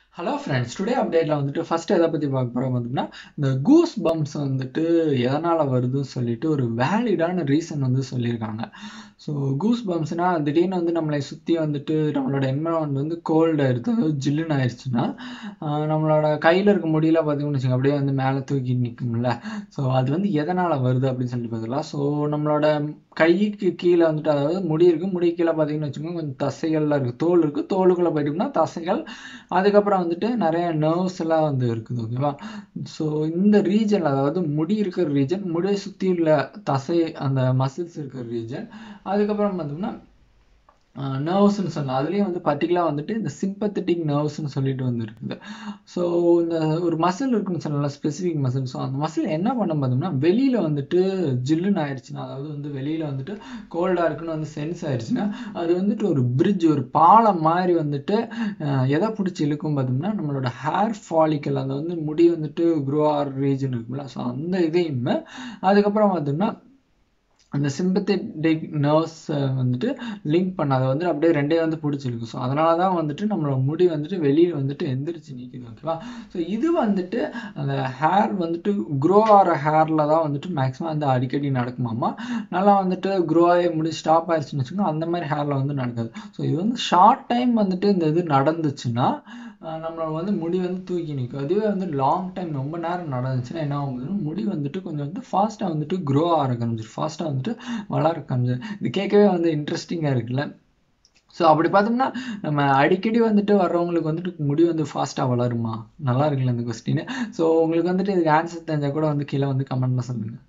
hello friends today அப்டேட்டில் வந்துட்டு first எதை பற்றி பார்க்க போகிறோம் பார்த்தோம்னா இந்த கூஸ் பம்ப்ஸ் வந்துட்டு எதனால் வருதுன்னு சொல்லிட்டு ஒரு வேலிடான ரீசன் வந்து சொல்லியிருக்காங்க ஸோ கூஸ் பம்ப்ஸ்னால் திடீர்னு வந்து நம்மளை சுற்றி வந்துட்டு நம்மளோட என்வரான்மெண்ட் வந்து கோல்டு ஆயிடுது அதாவது ஜில்லுன்னு ஆயிடுச்சுன்னா ஆஹ் நம்மளோட கையில் இருக்க முடியல பார்த்தீங்கன்னு வச்சுக்கோங்க அப்படியே வந்து மேலே தூக்கி நிற்கும்ல ஸோ அது வந்து எதனால் வருது அப்படின்னு சொல்லிட்டு பார்த்துக்கலாம் ஸோ நம்மளோட கைக்கு கீழே வந்துட்டு அதாவது முடி இருக்குது முடி கீழே பார்த்தீங்கன்னு வச்சுக்கோங்க கொஞ்சம் தசைகள்லாம் இருக்குது தோல் இருக்குது தோலுக்குள்ளே போயிட்டோம்னா தசைகள் அதுக்கப்புறம் வந்துட்டு நிறைய நர்வ்ஸ் எல்லாம் வந்து இருக்குது ஓகேவா ஸோ இந்த ரீஜன் அதாவது முடி இருக்கிற ரீஜன் முடியை சுற்றி உள்ள தசை அந்த மசில்ஸ் இருக்கிற ரீஜன் அதுக்கப்புறம் பார்த்தோம்னா நர்வ்ஸ்னு சொல்லலாம் அதுலேயும் வந்து பர்டிகுலராக வந்துட்டு இந்த சிம்பத்தட்டிக் நர்வ்ஸ்னு சொல்லிட்டு வந்து இருக்குது ஸோ இந்த ஒரு மசில் இருக்குன்னு சொல்லலாம் ஸ்பெசிஃபிக் மசில் ஸோ அந்த மசில் என்ன பண்ண பார்த்தோம்னா வெளியில் வந்துட்டு ஜில்லுன்னு ஆயிடுச்சுன்னா அதாவது வந்து வெளியில் வந்துட்டு கோல்டாக இருக்குன்னு வந்து சென்ஸ் ஆயிடுச்சுன்னா அது வந்துட்டு ஒரு பிரிட்ஜ் ஒரு பாலம் மாதிரி வந்துட்டு அஹ், எதை பிடிச்சி இழுக்கும் பார்த்தோம்னா நம்மளோட ஹேர் ஃபாலிக்கல் அந்த வந்து முடி வந்துட்டு க்ரோ ஆர் ரீஜன் இருக்கும்ல ஸோ அந்த இதையுமே அதுக்கப்புறம் பார்த்தோம்னா அந்த சிம்பத்தட்டிக் நர்வ்ஸ் வந்துட்டு லிங்க் பண்ண அதை வந்துட்டு அப்படியே ரெண்டே வந்து பிடிச்சிருக்கு ஸோ அதனால தான் வந்துட்டு நம்மளோட முடி வந்துட்டு வெளியே வந்துட்டு எந்திரிச்சு நிற்குது ஓகேவா ஸோ இது வந்துட்டு அந்த ஹேர் வந்துட்டு க்ரோ ஆகிற ஹேரில் தான் வந்துட்டு மேக்ஸிமம் வந்து அடிக்கடி நடக்குமாமா நல்லா வந்துட்டு க்ரோ ஆகி முடி ஸ்டாப் ஆயிடுச்சுன்னு வச்சுக்கோங்க அந்த மாதிரி ஹேரில் வந்து நடக்காது ஸோ இது வந்து ஷார்ட் டைம் வந்துட்டு இந்த இது நடந்துச்சுன்னா ஆஹ் நம்மளோட வந்து முடி வந்து தூக்கி நிற்கும் அதுவே வந்து லாங் டைம் ரொம்ப நேரம் நடந்துச்சுன்னா என்ன ஆகுதுன்னா முடி வந்துட்டு கொஞ்சம் வந்து ஃபாஸ்ட்டாக வந்துட்டு க்ரோ ஆக ஆரம்பிச்சிடும் ஃபாஸ்ட்டாக வந்துட்டு வளர ஆரம்பிச்சிடும் இது கேட்கவே வந்து இன்ட்ரெஸ்டிங்காக இருக்குல்ல ஸோ அப்படி பார்த்தோம்னா நம்ம அடிக்கடி வந்துட்டு வர்றவங்களுக்கு வந்துட்டு முடி வந்து ஃபாஸ்ட்டாக வளருமா நல்லா இருக்குல்ல இந்த கொஸ்டின் ஸோ உங்களுக்கு வந்துட்டு இதுக்கு ஆன்சர் தெரிஞ்சால் கூட வந்து கீழே வந்து கமெண்ட்ல சொல்லுங்கள்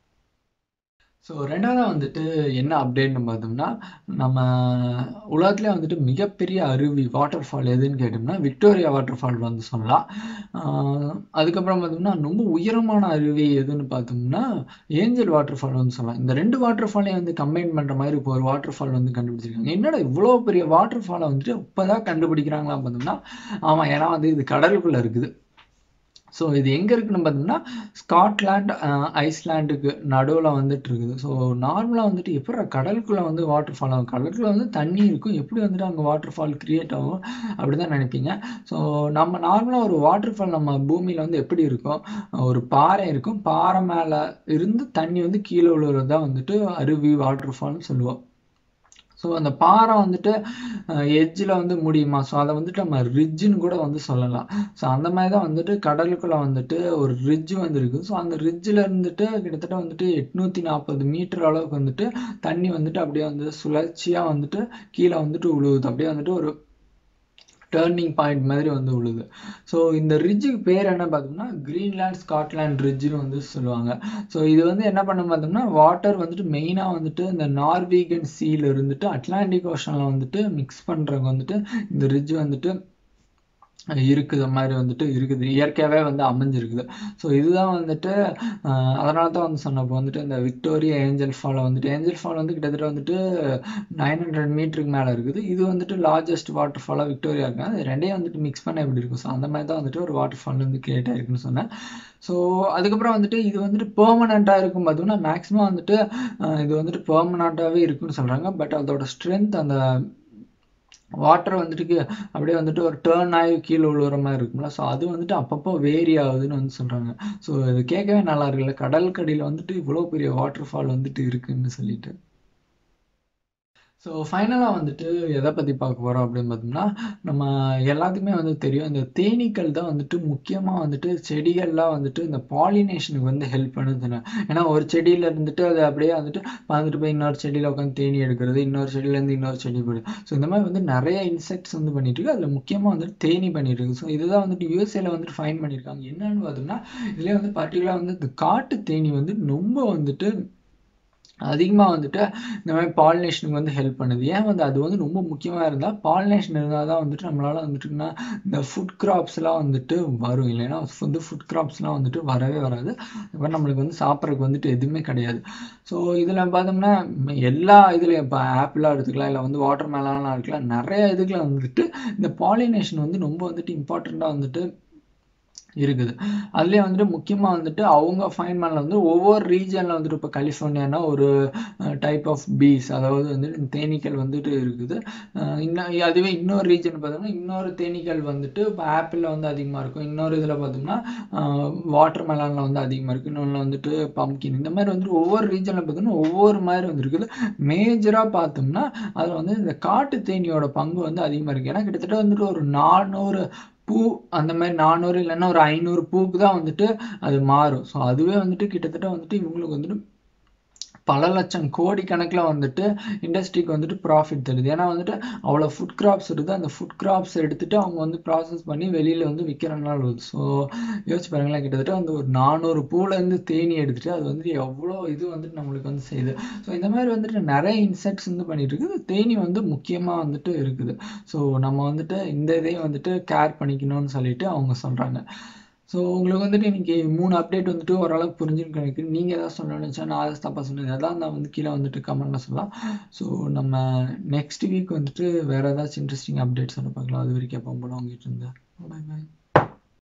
ஸோ ரெண்டாவதாக வந்துட்டு என்ன அப்டேட்னு பார்த்தோம்னா நம்ம உலகத்துலேயே வந்துட்டு மிகப்பெரிய அருவி வாட்டர் ஃபால் எதுன்னு கேட்டோம்னா விக்டோரியா வாட்டர் ஃபால் வந்து சொல்லலாம் ஆஹ் அதுக்கப்புறம் பார்த்தோம்னா ரொம்ப உயரமான அருவி எதுன்னு பார்த்தோம்னா ஏஞ்சல் வாட்டர் ஃபால் வந்து சொல்லலாம் இந்த ரெண்டு வாட்டர் ஃபாலையும் வந்து கம்பைன் பண்ணுற மாதிரி இப்போ ஒரு வாட்டர் ஃபால் வந்து கண்டுபிடிச்சிருக்காங்க என்னடா இவ்வளோ பெரிய வாட்டர் ஃபாலை வந்துட்டு இப்போ தான் கண்டுபிடிக்கிறாங்களா பார்த்தோம்னா ஆமாம் ஏன்னா வந்து இது கடலுக்குள்ளே இருக்குது ஸோ இது எங்கே இருக்குன்னு பார்த்தோம்னா ஸ்காட்லாண்ட் ஐஸ்லாண்டுக்கு நடுவில் வந்துட்டு இருக்குது ஸோ நார்மலாக வந்துட்டு எப்படி கடலுக்குள்ளே வந்து வாட்டர் ஃபால் ஆகும் கடலுக்குள்ளே வந்து தண்ணி இருக்கும் எப்படி வந்துட்டு அங்கே வாட்டர் ஃபால் கிரியேட் ஆகும் அப்படி தான் நினைப்பீங்க ஸோ நம்ம நார்மலாக ஒரு வாட்டர் ஃபால் நம்ம பூமியில் வந்து எப்படி இருக்கும் ஒரு பாறை இருக்கும் பாறை மேலே இருந்து தண்ணி வந்து கீழே விழுறது தான் வந்துட்டு அருவி வாட்டர் ஃபால்னு சொல்லுவோம் ஸோ அந்த பாறை வந்துட்டு எட்ஜில் வந்து முடியுமா ஸோ அதை வந்துட்டு நம்ம ரிட்ஜுன்னு கூட வந்து சொல்லலாம் ஸோ அந்த மாதிரி தான் வந்துட்டு கடலுக்குள்ளே வந்துட்டு ஒரு ரிட்ஜ் வந்து இருக்குது ஸோ அந்த ரிட்ஜில் இருந்துட்டு கிட்டத்தட்ட வந்துட்டு எட்நூற்றி நாற்பது மீட்டர் அளவுக்கு வந்துட்டு தண்ணி வந்துட்டு அப்படியே வந்து சுழற்சியாக வந்துட்டு கீழே வந்துட்டு விழுவுது அப்படியே வந்துட்டு ஒரு டேர்னிங் பாயிண்ட் மாதிரி வந்து விழுது ஸோ இந்த ரிட்ஜுக்கு பேர் என்ன பார்த்தோம்னா கிரீன்லேண்ட் ஸ்காட்லாண்ட் ரிட்ஜுன்னு வந்து சொல்லுவாங்க ஸோ இது வந்து என்ன பண்ண பார்த்தோம்னா வாட்டர் வந்துட்டு மெயினாக வந்துட்டு இந்த நார்வீகன் சீல இருந்துட்டு அட்லாண்டிக் ஓஷனில் வந்துட்டு மிக்ஸ் பண்ணுறவங்க வந்துட்டு இந்த ரிட்ஜ் வந்துட்டு இருக்குது மாதிரி வந்துட்டு இருக்குது இயற்கையாகவே வந்து அமைஞ்சிருக்குது ஸோ இதுதான் வந்துட்டு அதனால தான் வந்து சொன்னப்போ வந்துட்டு இந்த விக்டோரியா ஏஞ்சல் ஃபாலை வந்துட்டு ஏஞ்சல் ஃபால் வந்து கிட்டத்தட்ட வந்துட்டு நைன் ஹண்ட்ரட் மீட்டருக்கு மேலே இருக்குது இது வந்துட்டு லார்ஜஸ்ட் வாட்டர் ஃபாலாக விக்டோரியா இருக்கு அது ரெண்டையும் வந்துட்டு மிக்ஸ் பண்ண எப்படி இருக்கும் ஸோ அந்த மாதிரி தான் வந்துட்டு ஒரு வாட்டர் ஃபால் வந்து கிரியேட் ஆயிருக்குன்னு சொன்னேன் ஸோ அதுக்கப்புறம் வந்துட்டு இது வந்துட்டு பெர்மனண்ட்டாக இருக்கும் பார்த்தோம்னா மேக்ஸிமம் வந்துட்டு அஹ் இது வந்துட்டு பெர்மனண்ட்டாகவே இருக்குன்னு சொல்கிறாங்க பட் அதோட ஸ்ட்ரென்த் அந்த வாட்டர் வந்துட்டு அப்படியே வந்துட்டு ஒரு டேர்ன் ஆகி கீழே விழுவுற மாதிரி இருக்கும்ல ஸோ அது வந்துட்டு அப்பப்போ வேரி ஆகுதுன்னு வந்து சொல்கிறாங்க ஸோ இது கேட்கவே நல்லா இருக்குல்ல கடலுக்கடியில் வந்துட்டு இவ்வளோ பெரிய வாட்டர் ஃபால் வந்துட்டு இருக்குன்னு சொல்லிட்டு ஸோ ஃபைனலாக வந்துட்டு எதை பற்றி பார்க்க போகிறோம் அப்படின்னு பார்த்தோம்னா நம்ம எல்லாத்துக்குமே வந்து தெரியும் இந்த தேனீக்கள் தான் வந்துட்டு முக்கியமாக வந்துட்டு செடிகள்லாம் வந்துட்டு இந்த பாலினேஷனுக்கு வந்து ஹெல்ப் பண்ணுன்னு சொன்னேன் ஏன்னா ஒரு செடியில் இருந்துட்டு அது அப்படியே வந்துட்டு பார்த்துட்டு போய் இன்னொரு செடியில் உட்காந்து தேனி எடுக்கிறது இன்னொரு செடியிலேருந்து இன்னொரு செடி போயிடும் ஸோ இந்த மாதிரி வந்து நிறைய இன்செக்ட்ஸ் வந்து பண்ணிட்டு இருக்கு அதில் முக்கியமாக வந்துட்டு தேனி பண்ணிட்டு இருக்கு ஸோ இதுதான் வந்துட்டு யூஎஸ்ஏல வந்துட்டு ஃபைன் பண்ணியிருக்காங்க என்னன்னு பார்த்தோம்னா இதுலேயே வந்து பர்டிகுலராக வந்து இந்த காட்டு தேனி வந்து ரொம்ப வந்துட்டு அதிகமாக வந்துட்டு இந்த மாதிரி பாலினேஷனுக்கு வந்து ஹெல்ப் பண்ணுது ஏன் வந்து அது வந்து ரொம்ப முக்கியமாக இருந்தால் பாலினேஷன் இருந்தால் தான் வந்துட்டு நம்மளால் வந்துட்டுனா இந்த ஃபுட் கிராப்ஸ்லாம் வந்துட்டு வரும் இல்லைன்னா வந்து ஃபுட் கிராப்ஸ்லாம் வந்துட்டு வரவே வராது இப்போ நம்மளுக்கு வந்து சாப்பிட்றதுக்கு வந்துட்டு எதுவுமே கிடையாது ஸோ இதில் பார்த்தோம்னா எல்லா இதுலையும் இப்போ ஆப்பிளாக எடுத்துக்கலாம் இல்லை வந்து வாட்டர் மேலாலாம் இருக்கலாம் நிறைய இதுக்குள்ள வந்துட்டு இந்த பாலினேஷன் வந்து ரொம்ப வந்துட்டு இம்பார்ட்டண்ட்டாக வந்துட்டு இருக்குது அதுலேயே வந்துட்டு முக்கியமாக வந்துட்டு அவங்க ஃபைன் பண்ணல வந்து ஒவ்வொரு ரீஜனில் வந்துட்டு இப்போ கலிஃபோர்னியானா ஒரு டைப் ஆஃப் பீஸ் அதாவது வந்துட்டு தேனீக்கள் வந்துட்டு இருக்குது அஹ் இன்னும் அதுவே இன்னொரு ரீஜன் பார்த்தோம்னா இன்னொரு தேனீக்கள் வந்துட்டு இப்போ ஆப்பிளில் வந்து அதிகமாக இருக்கும் இன்னொரு இதில் பார்த்தோம்னா வாட்டர் மெலானில் வந்து அதிகமாக இருக்குது இன்னொன்று வந்துட்டு பம்கின் இந்த மாதிரி வந்துட்டு ஒவ்வொரு ரீஜனில் பார்த்தோம்னா ஒவ்வொரு மாதிரி வந்து இருக்குது மேஜராக பார்த்தோம்னா அதில் வந்து இந்த காட்டு தேனியோட பங்கு வந்து அதிகமாக இருக்குது ஏன்னா கிட்டத்தட்ட வந்துட்டு ஒரு நானூறு பூ அந்த மாதிரி நானூறு இல்லைன்னா ஒரு ஐநூறு பூக்கு தான் வந்துட்டு அது மாறும் ஸோ அதுவே வந்துட்டு கிட்டத்தட்ட வந்துட்டு இவங்களுக்கு வந்துட்டு பல லட்சம் கோடி கணக்கில் வந்துட்டு இண்டஸ்ட்ரிக்கு வந்துட்டு ப்ராஃபிட் தருது ஏன்னா வந்துட்டு அவ்வளோ ஃபுட் கிராப்ஸ் இருக்குது அந்த ஃபுட் கிராப்ஸ் எடுத்துட்டு அவங்க வந்து ப்ராசஸ் பண்ணி வெளியில் வந்து விற்கிறனால வருது ஸோ யோசிச்சு பாருங்களேன் கிட்டத்தட்ட வந்து ஒரு நானூறு பூலேருந்து தேனி எடுத்துட்டு அது வந்து எவ்வளோ இது வந்துட்டு நம்மளுக்கு வந்து செய்யுது ஸோ இந்த மாதிரி வந்துட்டு நிறைய இன்செக்ட்ஸ் வந்து பண்ணிட்டு இருக்குது தேனி வந்து முக்கியமாக வந்துட்டு இருக்குது ஸோ நம்ம வந்துட்டு இந்த இதையும் வந்துட்டு கேர் பண்ணிக்கணும்னு சொல்லிட்டு அவங்க சொல்கிறாங்க ஸோ உங்களுக்கு வந்துட்டு இன்னைக்கு மூணு அப்டேட் வந்துட்டு ஓரளவுக்கு புரிஞ்சுன்னு நினைக்கிறேன் நீங்கள் ஏதாவது சொல்லணும்னு நினச்சா நான் அதை தப்பாக சொன்னேன் அதான் நான் வந்து கீழே வந்துட்டு கமெண்ட்டில் சொல்லலாம் ஸோ நம்ம நெக்ஸ்ட் வீக் வந்துட்டு வேறு ஏதாச்சும் இன்ட்ரெஸ்டிங் அப்டேட்ஸ் வந்து பார்க்கலாம் அது வரைக்கும் எப்போ போல உங்ககிட்ட இருந்தேன் பாய் பாய்